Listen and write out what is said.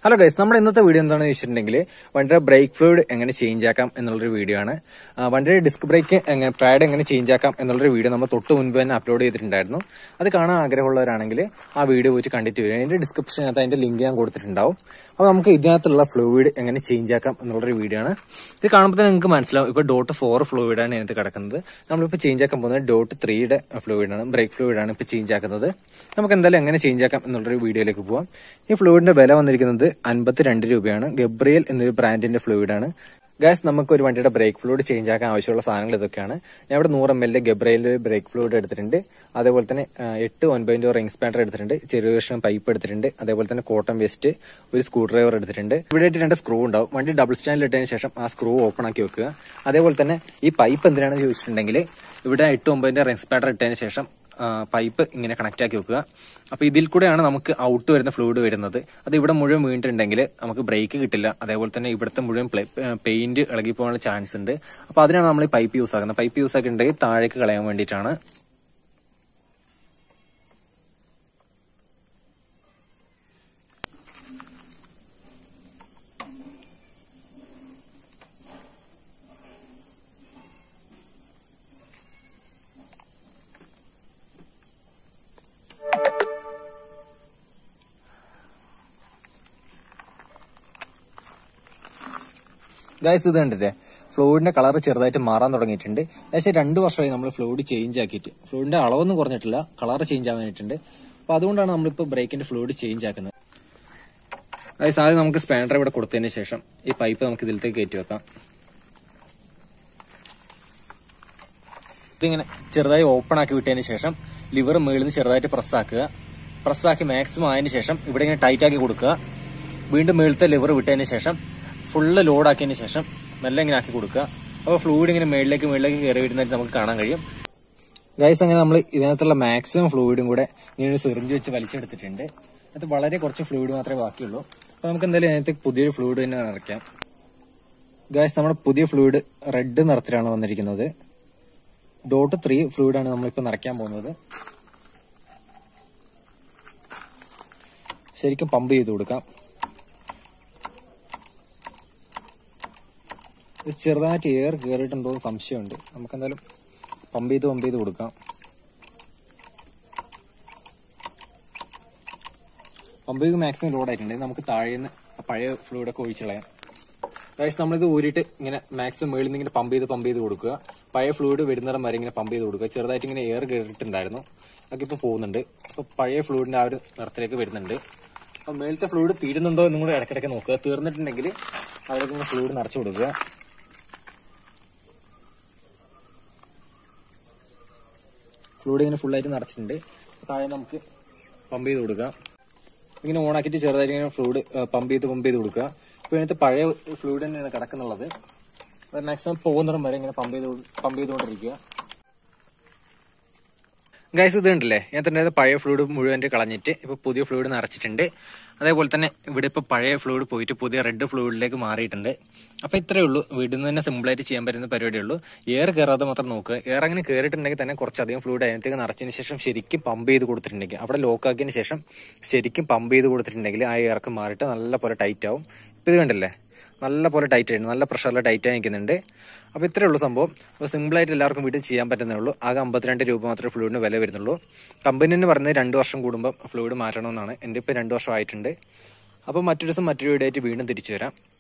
hello guys നമ്മുടെ ഇന്നത്തെ video എന്താണെന്ന് വെച്ചിട്ടുണ്ടെങ്കിൽ വണ്ടിയുടെ ബ്രേക്ക് ഫ്ലൂയിഡ് എങ്ങനെ ചേഞ്ച് ആക്കാം എന്നുള്ളൊരു വീഡിയോ ആണ് ആ, വണ്ടിയുടെ ഡിസ്ക് ബ്രേക്ക് എങ്ങനെ പാഡ് എങ്ങനെ ചേഞ്ച് ആക്കാം എന്നുള്ളൊരു വീഡിയോ നമ്മൾ തൊട്ട് മുൻപ് തന്നെ അപ്ലോഡ് ചെയ്തിട്ടുണ്ടായിരുന്നു അത് കാണാൻ ആഗ്രഹമുള്ളവരാണെങ്കിൽ ആ വീഡിയോ പോയിട്ട് കണ്ടിട്ട് വരും അതിന്റെ ഡിസ്ക്രിപ്ഷനകത്ത് അതിന്റെ ലിങ്ക് ഞാൻ കൊടുത്തിട്ടുണ്ടാവും അപ്പോൾ നമുക്ക് ഇതിനകത്തുള്ള ഫ്ലൂയിഡ് എങ്ങനെ ചേഞ്ച് ആക്കാം എന്നുള്ളൊരു വീഡിയോ ആണ് ഇത് കാണുമ്പോൾ തന്നെ നിങ്ങൾക്ക് മനസ്സിലാവും ഇപ്പോൾ ഡോട്ട് ഫോർ ഫ്ലൂയിഡാണ് ഇതിനകത്ത് കിടക്കുന്നത് നമ്മളിപ്പോൾ ചേഞ്ച് ആക്കാൻ പോകുന്നത് ഡോട്ട് ത്രീയുടെ ഫ്ലൂയിഡാണ് ബ്രേക്ക് ഫ്ലൂയിഡാണ് ഇപ്പോൾ ചേഞ്ച് ആക്കുന്നത് നമുക്ക് എന്തായാലും എങ്ങനെ ചേഞ്ച് ആക്കാം എന്നുള്ളൊരു വീഡിയോയിലേക്ക് പോവാം ഈ ഫ്ലൂയിഡിന്റെ വില വന്നിരിക്കുന്നത് അൻപത്തിരണ്ട് രൂപയാണ് ഗബ്രിയൽ എന്നൊരു ബ്രാൻഡിന്റെ ഫ്ലൂയിഡാണ് ഗാസ് നമുക്ക് ഒരു വണ്ടിയുടെ ബ്രേക്ക് ഫ്ലൂയിഡ് ചേഞ്ച് ആക്കാൻ ആവശ്യമുള്ള സാധനങ്ങൾ ഇതൊക്കെയാണ് ഞാൻ ഇവിടെ നൂറ് എം എൽ ഗബ്രയിലെ ബ്രേക്ക് ഫ്ലൂയിഡ് എടുത്തിട്ടുണ്ട് അതേപോലെ തന്നെ ആ, എട്ട് ഒൻപതിന്റെ റിംഗ് സ്പാനർ എടുത്തിട്ടുണ്ട് ചെറിയ കഷ്ണം പൈപ്പ് എടുത്തിട്ടുണ്ട് അതേപോലെ തന്നെ കോട്ടൺ വേസ്റ്റ് ഒരു സ്ക്രൂ ഡ്രൈവർ എടുത്തിട്ടുണ്ട് ഇവിടെ ആയിട്ട് രണ്ട് സ്ക്രൂ ഉണ്ടാവും വണ്ടി ഡബിൾ സ്റ്റാൻഡിൽ ഇട്ടതിന് ശേഷം ആ സ്ക്രൂ ഓപ്പൺ ആക്കി വെക്കുക അതേപോലെ തന്നെ ഈ പൈപ്പ് എന്തിനാണെന്ന് ചോദിച്ചിട്ടുണ്ടെങ്കിൽ ഇവിടെ എട്ട് ഒമ്പതിന്റെ റിംഗ് സ്പാനർ ഇട്ടതിന് ശേഷം പൈപ്പ് ഇങ്ങനെ കണക്ട് ആക്കി വെക്കുക അപ്പൊ ഇതിൽ കൂടെയാണ് നമുക്ക് ഔട്ട് വരുന്ന ഫ്ലൂയിഡ് വരുന്നത് അത് ഇവിടെ മുഴുവൻ വീണിട്ടുണ്ടെങ്കിൽ നമുക്ക് ബ്രേക്ക് കിട്ടില്ല അതേപോലെ തന്നെ ഇവിടുത്തെ മുഴുവൻ പെയിന്റ് ഇളകി പോകാനുള്ള ചാൻസ് ഉണ്ട് അപ്പൊ അതിനാണ് നമ്മൾ ഈ പൈപ്പ് യൂസ് ആക്കുന്നത് പൈപ്പ് യൂസ് ആക്കിയിട്ടുണ്ടെങ്കിൽ താഴേക്ക് കളയാൻ വേണ്ടിയിട്ടാണ് ഗായ്സ് ഇത് കണ്ടില്ലേ ഫ്ലൂയിഡിന്റെ കളർ ചെറുതായിട്ട് മാറാൻ തുടങ്ങിയിട്ടുണ്ട് ഏകദേശം രണ്ടു വർഷമായി നമ്മൾ ഫ്ലൂയിഡ് ചേഞ്ച് ആക്കിയിട്ട് ഫ്ലൂയിഡിന്റെ അളവൊന്നും കുറഞ്ഞിട്ടില്ല കളർ ചേഞ്ച് ആവാനായിട്ടുണ്ട് അപ്പൊ അതുകൊണ്ടാണ് നമ്മളിപ്പോ ബ്രേക്കിന്റെ ഫ്ലൂയിഡ് ചേഞ്ച് ആക്കുന്നത് ഗായ്സ് ആദ്യം നമുക്ക് സ്പാനർ ഇവിടെ കൊടുത്തതിന് ശേഷം ഈ പൈപ്പ് നമുക്ക് ഇതിലത്തേക്ക് കയറ്റി വെക്കാം ഇതിങ്ങനെ ചെറുതായി ഓപ്പൺ ആക്കി വിട്ടതിന് ശേഷം ലിവർ മുകളിൽ നിന്ന് ചെറുതായിട്ട് പ്രസ് ആക്കുക പ്രസ് ആക്കി മാക്സിമം ആയതിനു ശേഷം ഇവിടെ ഇങ്ങനെ ടൈറ്റ് ആക്കി കൊടുക്കുക വീണ്ടും മുകളിലത്തെ ലിവർ വിട്ടതിന് ശേഷം ഫുള്ള് ലോഡ് ആക്കിയതിന് ശേഷം മെല്ലെ ഇങ്ങനെ ആക്കി കൊടുക്കുക അപ്പോൾ ഫ്ലൂയിഡ് ഇങ്ങനെ മേളിലേക്ക് മേളിലേക്ക് കയറി വരുന്നതായിട്ട് നമുക്ക് കാണാൻ കഴിയും ഗൈസ് അങ്ങനെ നമ്മൾ ഇതിനകത്തുള്ള മാക്സിമം ഫ്ലൂയിഡും കൂടെ ഇങ്ങനെ ഒരു സിറിഞ്ച് വെച്ച് വലിച്ചെടുത്തിട്ടുണ്ട് അത് വളരെ കുറച്ച് ഫ്ലൂയിഡ് മാത്രമേ ബാക്കിയുള്ളൂ അപ്പൊ നമുക്ക് എന്തായാലും അതിനകത്ത് പുതിയൊരു ഫ്ലൂയിഡ് തന്നെ നിറയ്ക്കാം ഗൈസ് നമ്മുടെ പുതിയ ഫ്ലൂയിഡ് റെഡ് നിറത്തിലാണ് വന്നിരിക്കുന്നത് ഡോട്ട് ത്രീ ഫ്ലൂയിഡ് ആണ് നമ്മളിപ്പോ നിറയ്ക്കാൻ പോകുന്നത് ശരിക്കും പമ്പ് ചെയ്ത് കൊടുക്കാം ഇത് ചെറുതായിട്ട് എയർ കയറിയിട്ടുണ്ടോ എന്ന് സംശയമുണ്ട് നമുക്ക് എന്തായാലും പമ്പ് ചെയ്ത് പമ്പ് ചെയ്ത് കൊടുക്കാം പമ്പ് ചെയ്ത് മാക്സിമം ലോഡ് ആയിട്ടുണ്ട് ഇത് നമുക്ക് താഴെ നിന്ന് പഴയ ഫ്ലൂയിഡൊക്കെ ഒഴിച്ച് കളയാം ഗൈസ് നമ്മളിത് ഊരിയിട്ട് ഇങ്ങനെ മാക്സിമം മേളിൽ നിന്ന് ഇങ്ങനെ പമ്പ് ചെയ്ത് പമ്പ് ചെയ്ത് കൊടുക്കുക പഴയ ഫ്ലൂയിഡ് വരുന്നിടം വരെ ഇങ്ങനെ പമ്പ് ചെയ്ത് കൊടുക്കുക ചെറുതായിട്ട് ഇങ്ങനെ എയർ കയറിയിട്ടുണ്ടായിരുന്നു അതൊക്കെ ഇപ്പോൾ പോകുന്നുണ്ട് അപ്പോൾ പഴയ ഫ്ലൂയിഡിന്റെ ആ ഒരു നിറത്തിലേക്ക് വരുന്നുണ്ട് അപ്പോൾ മേളത്തെ ഫ്ലൂയിഡ് തീരുന്നുണ്ടോ എന്നും കൂടെ ഇടയ്ക്കിടയ്ക്ക് നോക്കുക തീർന്നിട്ടുണ്ടെങ്കിൽ അതിലേക്ക് ഇങ്ങനെ ഫ്ലൂയിഡ് നിറച്ചു കൊടുക്കുക ഫ്ലൂയിഡ് ഇങ്ങനെ ഫുള്ളായിട്ട് നിറച്ചിട്ടുണ്ട് താഴെ നമുക്ക് പമ്പ് ചെയ്ത് കൊടുക്കാം ഇങ്ങനെ ഓണാക്കിയിട്ട് ചെറുതായിട്ട് ഇങ്ങനെ ഫ്ലൂയിഡ് പമ്പ് ചെയ്ത് പമ്പ് ചെയ്ത് കൊടുക്കുക ഇപ്പോൾ ഇതിനകത്ത് പഴയ ഫ്ലൂയിഡ് തന്നെയാണ് കിടക്കുന്നുള്ളത് അത് മാക്സിമം പോകുന്നിടം വരെ ഇങ്ങനെ പമ്പ് ചെയ്ത് പമ്പ് ചെയ്തുകൊണ്ടിരിക്കുക ഗൈസ് ഇത് ഉണ്ടല്ലേ ഇതിനകത്ത് പഴയ ഫ്ലൂയിഡ് മുഴുവൻ കളഞ്ഞിട്ട് ഇപ്പോൾ പുതിയ ഫ്ലൂയിഡ് നിറച്ചിട്ടുണ്ട് അതേപോലെ തന്നെ ഇവിടെ ഇപ്പോൾ പഴയ ഫ്ലൂയിഡ് പോയിട്ട് പുതിയ റെഡ് ഫ്ലൂയിഡിലേക്ക് മാറിയിട്ടുണ്ട് അപ്പോൾ ഇത്രയേ ഉള്ളൂ വീട്ടിൽ നിന്ന് തന്നെ സിമ്പിളായിട്ട് ചെയ്യാൻ പറ്റുന്ന പരിപാടിയേ ഉള്ളൂ എയർ കയറാതെ മാത്രം നോക്കുക എയർ അങ്ങനെ കയറിയിട്ടുണ്ടെങ്കിൽ തന്നെ കുറച്ചധികം ഫ്ലൂയിഡ് അതിനകത്തേക്ക് നിറച്ചതിന് ശേഷം ശരിക്കും പമ്പ് ചെയ്ത് കൊടുത്തിട്ടുണ്ടെങ്കിൽ അവിടെ ലോക്ക് ആക്കിയതിന് ശേഷം ശരിക്കും പമ്പ് ചെയ്ത് കൊടുത്തിട്ടുണ്ടെങ്കിൽ ആ എയർക്ക് മാറിയിട്ട് നല്ല പോലെ ടൈറ്റ് ആവും ഇപ്പോൾ ഇത് കണ്ടല്ലേ നല്ല പോലെ ടൈറ്റ് ആയിട്ട് നല്ല പ്രഷറിൽ ടൈറ്റ് ആയി നിൽക്കുന്നുണ്ട് അപ്പോൾ ഇത്രയേ ഉള്ളൂ സംഭവം അപ്പോൾ സിമ്പിളായിട്ട് എല്ലാവർക്കും വീട്ടിൽ ചെയ്യാൻ പറ്റുന്നേ ഉള്ളൂ ആകെ അമ്പത്തിരണ്ട് രൂപ മാത്രമേ ഫ്ലൂയിഡിന് വില വരുന്നുള്ളൂ കമ്പനി തന്നെ പറയുന്നത് രണ്ട് വർഷം കൂടുമ്പോൾ ഫ്ലൂയിഡ് മാറ്റണമെന്നാണ് എൻ്റെ ഇപ്പോൾ രണ്ട് വർഷം ആയിട്ടുണ്ട് അപ്പോൾ മറ്റൊരു ദിവസം മറ്റൊരു വീഡിയോ ആയിട്ട് വീണ്ടും തിരിച്ചു വരാം